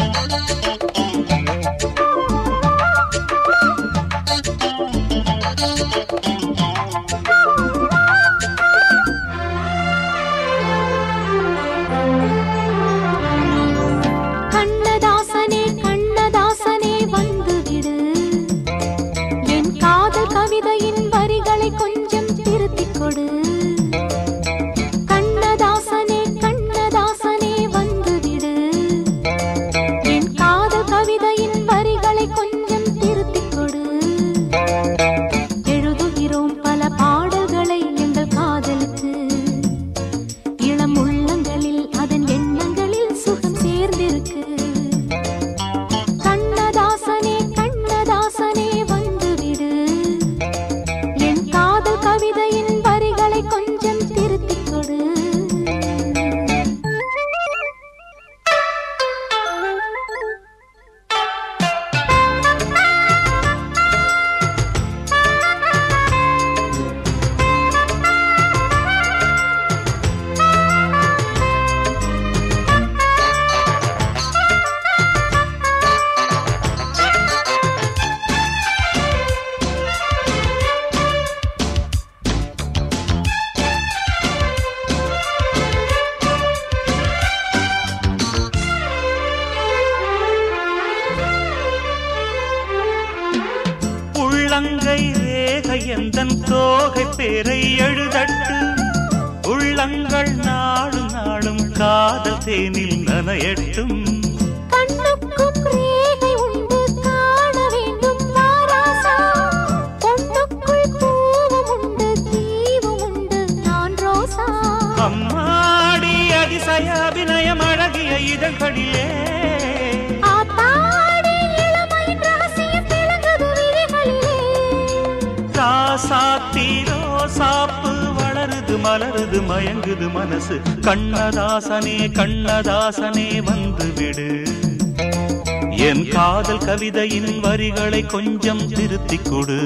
கண்ணதாசனே கண்ணதாசனே வந்துவிடு என் காதல் கவிதையின் வரிகளை கொஞ்சம் திருத்திக் கொடு கண்ணதாசனே கண்ணதாசனே வந்துவிடு என் காதல் கவிதையின் வரிகளை கொஞ்சம் திருத்திக் கொடு எழுதுகிறோம் பல பாடல்களை எங்கள் காதலுக்கு இளம் உள்ளங்களில் அதன் எண்ணங்களில் சுகம் சேர்ந்திருக்கு கண்ணதாசனே கண்ணதாசனே வந்துவிடு என் காதல் கவிதையின் வரிகளை கொஞ்சம் திருத்திக் கொடு உள்ளங்கை ரேகை எந்தன் தோகை பேரை எழுதட்டு உள்ளங்கள் நாளும் நாளும் காதல் தேனில் நனையட்டும் கண்ணுக்கும் ரேகை உண்டு காண வேண்டும் வாராசா பொண்ணுக்குள் பூவும் உண்டு தீவும் உண்டு நான் ரோசா அம்மாடி அதிசய அபிநயம் அழகிய இதழ்களிலே ஆத்தாடி இளமையின் ரகசியம் விளங்குது விழிகளிலே ராசாத்தீரோ சாப்பு வளருது மலருது மயங்குது மனசு கண்ணதாசனே கண்ணதாசனே வந்து விடு என் காதல் கவிதையின் வரிகளை கொஞ்சம் திருத்திக் கொடு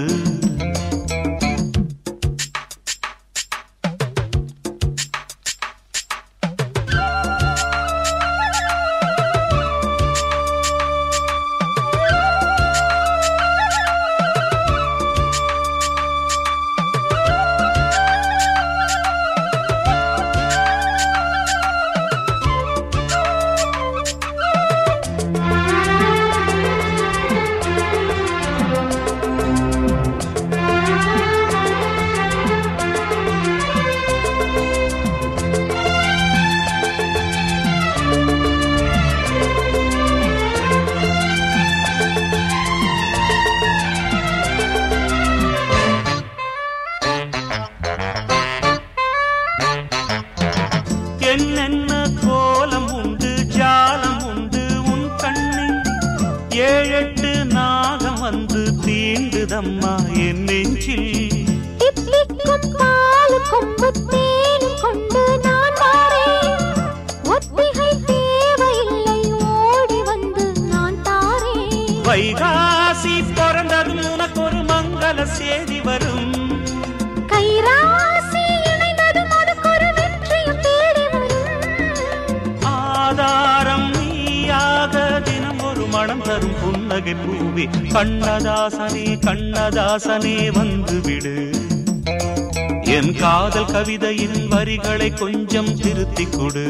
என்னென்ன கோலம் உண்டு ஜாலம் உண்டு உன் கண்ணில் ஏழெட்டு நாகம் வந்து தீண்டுதம்மா என் நெஞ்சில் தித்திக்கும் பால் கொம்பு தேனும் கொண்டு நான் வாரேன் ஒத்திகை தேவையில்லை ஓடி வந்து நான் தாரேன் வைகாசி பிறந்ததும் உனக்கு ஒரு மங்கள செய்தி வரும் கைராசி இணைந்ததும் அதுக்கு ஒரு வெற்றியும் தேடி வரும் ஆதாரம் நீயாக தினம் ஒரு மனம் தரும் புன்னகை பூவே கண்ணதாசனே கண்ணதாசனே வந்து விடு என் காதல் கவிதையின் வரிகளை கொஞ்சம் திருத்திக் கொடு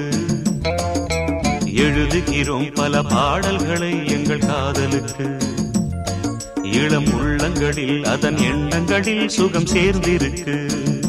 எழுதுகிறோம் பல பாடல்களை எங்கள் காதலுக்கு இளம் உள்ளங்களில் அதன் எண்ணங்களில் சுகம் சேர்ந்திருக்கு